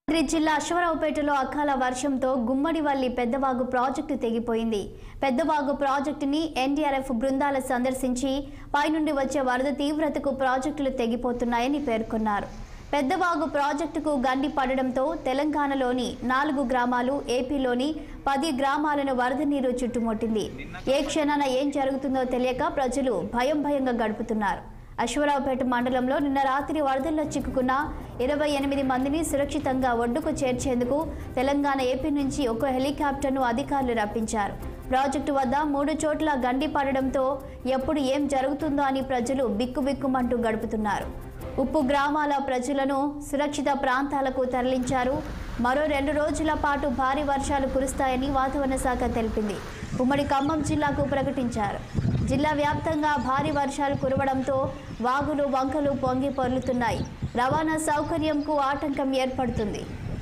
మంత్రి జిల్లా అశ్వరావుపేటలో అకాల వర్షంతో గుమ్మడివల్లి పెద్దవాగు ప్రాజెక్టు తెగిపోయింది పెద్దవాగు ప్రాజెక్టుని ఎన్డీఆర్ఎఫ్ బృందాలు సందర్శించి పైనుండి వచ్చే వరద తీవ్రతకు ప్రాజెక్టులు తెగిపోతున్నాయని పేర్కొన్నారు పెద్దవాగు ప్రాజెక్టుకు గండి పడడంతో తెలంగాణలోని నాలుగు గ్రామాలు ఏపీలోని పది గ్రామాలను వరద నీరు చుట్టుముట్టింది ఏ క్షణాన ఏం జరుగుతుందో తెలియక ప్రజలు భయం భయంగా గడుపుతున్నారు అశ్వరావుపేట మండలంలో నిన్న రాత్రి వరదల్లో చిక్కుకున్న ఇరవై ఎనిమిది మందిని సురక్షితంగా ఒడ్డుకు చేర్చేందుకు తెలంగాణ ఏపీ నుంచి ఒక హెలికాప్టర్ను అధికారులు రప్పించారు ప్రాజెక్టు వద్ద మూడు చోట్ల గండి పడడంతో ఎప్పుడు ఏం జరుగుతుందో అని ప్రజలు బిక్కుబిక్కుమంటూ గడుపుతున్నారు ఉప్పు గ్రామాల ప్రజలను సురక్షిత ప్రాంతాలకు తరలించారు మరో రెండు రోజుల పాటు భారీ వర్షాలు కురుస్తాయని వాతావరణ శాఖ తెలిపింది ఉమ్మడి ఖమ్మం జిల్లాకు ప్రకటించారు జిల్లా వ్యాప్తంగా భారీ వర్షాలు కురవడంతో వాగులు వంకలు పొంగి పొర్లుతున్నాయి రవాణా సౌకర్యంకు ఆటంకం ఏర్పడుతుంది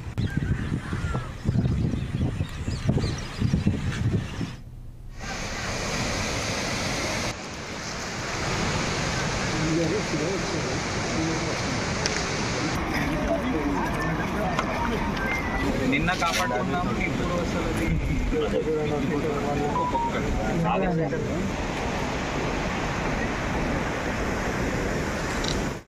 నిన్న కాపాడుకున్నాము ఇప్పుడు అసలు అది-